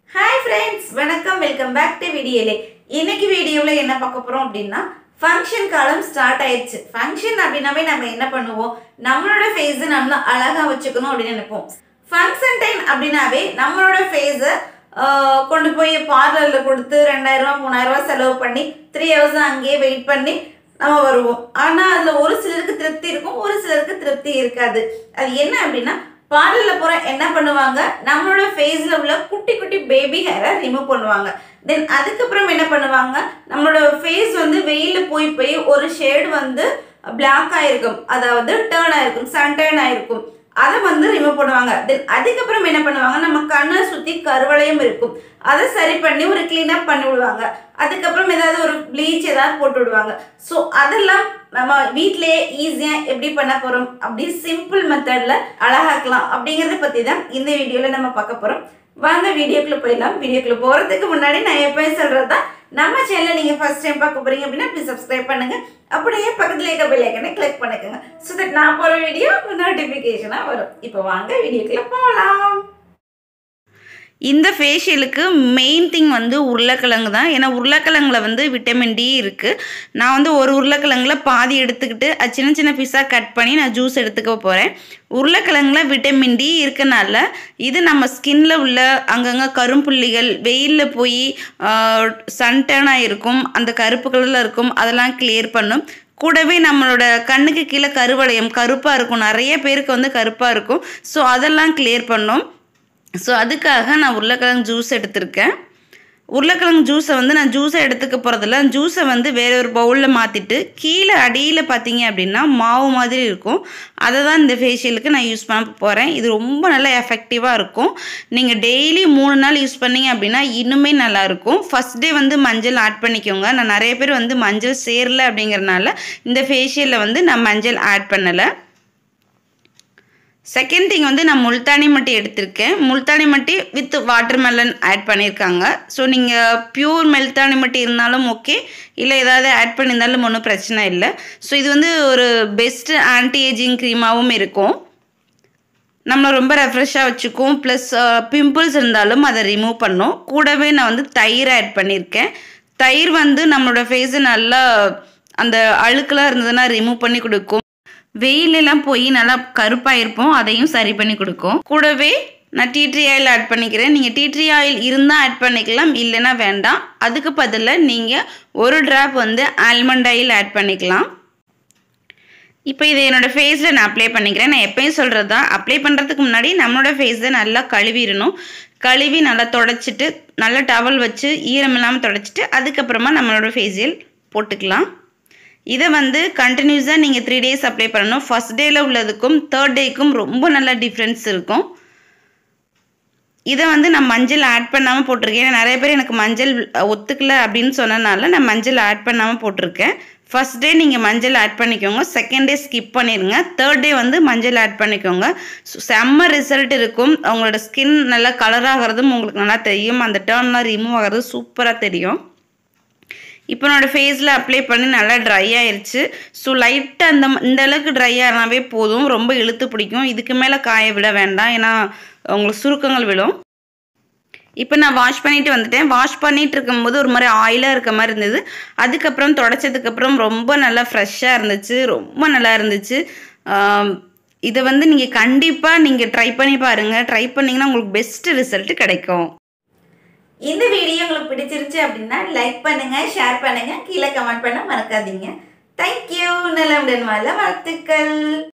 hi friends வணக்கம் welcome back to வீடியோலே இன்னைக்கு வீடியோவில் என்ன பார்க்க போகிறோம் அப்படின்னா ஃபங்க்ஷன் காலம் ஸ்டார்ட் ஆயிடுச்சு ஃபங்க்ஷன் அப்படின்னாவே நம்ம என்ன பண்ணுவோம் நம்மளோட ஃபேஸை நம்ம அழகாக வச்சுக்கணும் அப்படின்னு நினைப்போம் ஃபங்க்ஷன் டைம் அப்படின்னாவே நம்மளோட ஃபேஸை கொண்டு போய் பார்லரில் கொடுத்து ரெண்டாயிரம் ரூபா மூணாயிரம் ரூபா செலவு பண்ணி த்ரீ ஹவர்ஸ் அங்கேயே வெயிட் பண்ணி நம்ம வருவோம் ஆனால் அதில் ஒரு சிலருக்கு திருப்தி இருக்கும் ஒரு சிலருக்கு திருப்தி இருக்காது அது என்ன அப்படின்னா பார்லரில் போகிற என்ன பண்ணுவாங்க நம்மளோட ஃபேஸில் உள்ள குட்டி குட்டி பேபி ஹேரை ரிமூவ் பண்ணுவாங்க தென் அதுக்கப்புறம் என்ன பண்ணுவாங்க நம்மளோட ஃபேஸ் வந்து வெயிலில் போய் போய் ஒரு ஷேடு வந்து பிளாக் ஆயிருக்கும் அதாவது டேர்ன் ஆயிருக்கும் சன் டேர்ன் ஆயிருக்கும் அதை வந்து ரிமூவ் பண்ணுவாங்க தென் அதுக்கப்புறம் என்ன பண்ணுவாங்க நம்ம கண்ணை சுற்றி கருவளையம் இருக்கும் அதை சரி பண்ணி ஒரு க்ளீனப் பண்ணி விடுவாங்க அதுக்கப்புறம் ஏதாவது ஒரு ப்ளீச் ஏதாவது போட்டு விடுவாங்க ஸோ அதெல்லாம் நம்ம வீட்டிலேயே ஈஸியாக எப்படி பண்ண போகிறோம் அப்படி சிம்பிள் மெத்தடில் அழகாக்கலாம் அப்படிங்கிறத பற்றி தான் இந்த வீடியோவில் நம்ம பார்க்க போகிறோம் வாங்க வீடியோக்குள்ளே போயிடலாம் வீடியோக்குள்ளே போகிறதுக்கு முன்னாடி நான் எப்போயும் சொல்கிறது தான் நம்ம சேனலை நீங்கள் ஃபர்ஸ்ட் டைம் பார்க்க போகிறீங்க அப்படின்னா ப்ளீஸ் சப்ஸ்கிரைப் பண்ணுங்கள் அப்படியே பக்கத்தில் இருக்க பெல் ஐக்கனை கிளிக் பண்ணிக்கோங்க ஸோ தட் நான் போகிற வீடியோ நோட்டிஃபிகேஷனாக வரும் இப்போ வாங்க வீடியோக்குள்ளே போகலாம் இந்த ஃபேஷியலுக்கு மெயின் திங் வந்து உருளைக்கிழங்கு தான் ஏன்னா உருளைக்கிழங்குல வந்து விட்டமின் டி இருக்குது நான் வந்து ஒரு உருளைக்கிழங்குல பாதி எடுத்துக்கிட்டு அது சின்ன சின்ன பீஸாக கட் பண்ணி நான் ஜூஸ் எடுத்துக்க போகிறேன் உருளைக்கிழங்குல விட்டமின் டி இருக்கனால இது நம்ம ஸ்கின்ல உள்ள அங்கங்கே கரும்புள்ளிகள் வெயிலில் போய் சன்டேனாக இருக்கும் அந்த கருப்பு கலரில் இருக்கும் அதெல்லாம் கிளியர் பண்ணும் கூடவே நம்மளோட கண்ணுக்கு கீழே கருவளையம் கருப்பாக இருக்கும் நிறைய பேருக்கு வந்து கருப்பாக இருக்கும் ஸோ அதெல்லாம் கிளியர் பண்ணும் ஸோ அதுக்காக நான் உருளைக்கிழங்கு ஜூஸ் எடுத்திருக்கேன் உருளைக்கிழங்கு ஜூஸை வந்து நான் ஜூஸை எடுத்துக்க போகிறதில்ல ஜூஸை வந்து வேற ஒரு பவுலில் மாற்றிட்டு கீழே அடியில் பார்த்தீங்க அப்படின்னா மாவு மாதிரி இருக்கும் அதை தான் இந்த ஃபேஷியலுக்கு நான் யூஸ் பண்ண போகிறேன் இது ரொம்ப நல்லா எஃபெக்டிவாக இருக்கும் நீங்கள் டெய்லி மூணு நாள் யூஸ் பண்ணீங்க அப்படின்னா இன்னுமே நல்லாயிருக்கும் ஃபஸ்ட் டே வந்து மஞ்சள் ஆட் பண்ணிக்கோங்க நான் நிறைய பேர் வந்து மஞ்சள் சேரல அப்படிங்கிறனால இந்த ஃபேஷியலில் வந்து நான் மஞ்சள் ஆட் பண்ணலை செகண்ட் திங் வந்து நான் முல்தானி மட்டி எடுத்திருக்கேன் முல்தானி மட்டி வித் வாட்டர் மெலன் ஆட் பண்ணியிருக்காங்க ஸோ நீங்கள் பியூர் மெல்தானி மட்டி இருந்தாலும் ஓகே இல்லை ஏதாவது ஆட் பண்ணியிருந்தாலும் ஒன்றும் பிரச்சனை இல்லை ஸோ இது வந்து ஒரு பெஸ்ட் ஆன்டி ஏஜிங் க்ரீமாகவும் இருக்கும் நம்மளை ரொம்ப ரெஃப்ரெஷ்ஷாக வச்சுக்கும் ப்ளஸ் பிம்பிள்ஸ் இருந்தாலும் அதை ரிமூவ் பண்ணும் கூடவே நான் வந்து தயிர் ஆட் பண்ணியிருக்கேன் தயிர் வந்து நம்மளோட ஃபேஸை நல்லா அந்த அழுக்கெல்லாம் இருந்ததுன்னா ரிமூவ் பண்ணி கொடுக்கும் வெயிலெல்லாம் போய் நல்லா கருப்பாக இருப்போம் அதையும் சரி பண்ணி கொடுக்கும் கூடவே நான் டீட்ரி ஆயில் ஆட் பண்ணிக்கிறேன் நீங்கள் டீட்ரி ஆயில் இருந்தால் ஆட் பண்ணிக்கலாம் இல்லைன்னா வேண்டாம் அதுக்கு பதிலாக நீங்கள் ஒரு ட்ராப் வந்து ஆல்மண்ட் ஆயில் ஆட் பண்ணிக்கலாம் இப்போ இதை என்னோடய ஃபேஸில் நான் அப்ளை பண்ணிக்கிறேன் நான் எப்பயும் சொல்கிறது தான் அப்ளை பண்ணுறதுக்கு முன்னாடி நம்மளோட ஃபேஸை நல்லா கழுவிடணும் கழுவி நல்லா தொடச்சிட்டு நல்லா டவல் வச்சு ஈரம் இல்லாமல் தொடச்சிட்டு அதுக்கப்புறமா நம்மளோட ஃபேஷியல் போட்டுக்கலாம் இதை வந்து கண்டினியூஸாக நீங்கள் த்ரீ டேஸ் அப்ளை பண்ணணும் ஃபஸ்ட் டேயில் உள்ளதுக்கும் தேர்ட் டேக்கும் ரொம்ப நல்ல டிஃப்ரென்ஸ் இருக்கும் இதை வந்து நான் மஞ்சள் ஆட் பண்ணாமல் போட்டிருக்கேன் ஏன்னா நிறைய பேர் எனக்கு மஞ்சள் ஒத்துக்கல அப்படின்னு சொன்னனால நான் மஞ்சள் ஆட் பண்ணாமல் போட்டிருக்கேன் ஃபஸ்ட் டே நீங்கள் மஞ்சள் ஆட் பண்ணிக்கோங்க செகண்ட் டே ஸ்கிப் பண்ணிடுங்க தேர்ட் டே வந்து மஞ்சள் ஆட் பண்ணிக்கோங்க செம்ம ரிசல்ட் இருக்கும் அவங்களோட ஸ்கின் நல்லா கலர் ஆகிறதும் உங்களுக்கு நல்லா தெரியும் அந்த டேர்ன்லாம் ரிமூவ் ஆகிறது சூப்பராக தெரியும் இப்போ என்னோடய ஃபேஸில் அப்ளை பண்ணி நல்லா ட்ரை ஆயிடுச்சு ஸோ லைட்டாக அந்த இந்த அளவுக்கு ட்ரை ஆனாவே போதும் ரொம்ப இழுத்து பிடிக்கும் இதுக்கு மேலே காய விட வேண்டாம் ஏன்னா உங்களுக்கு சுருக்கங்கள் விடும் இப்போ நான் வாஷ் பண்ணிட்டு வந்துட்டேன் வாஷ் பண்ணிட்டு இருக்கும்போது ஒரு மாதிரி ஆயிலாக இருக்க மாதிரி இருந்தது அதுக்கப்புறம் தொடச்சதுக்கப்புறம் ரொம்ப நல்லா ஃப்ரெஷ்ஷாக இருந்துச்சு ரொம்ப நல்லா இருந்துச்சு இதை வந்து நீங்கள் கண்டிப்பாக நீங்கள் ட்ரை பண்ணி பாருங்கள் ட்ரை பண்ணிங்கன்னா உங்களுக்கு பெஸ்ட் ரிசல்ட் கிடைக்கும் இந்த வீடியோ உங்களுக்கு பிடிச்சிருச்சு அப்படின்னா லைக் பண்ணுங்க ஷேர் பண்ணுங்க கீழே கமெண்ட் பண்ண மறக்காதீங்க தேங்க்யூ நலமுடன் வாழ்த்துக்கள்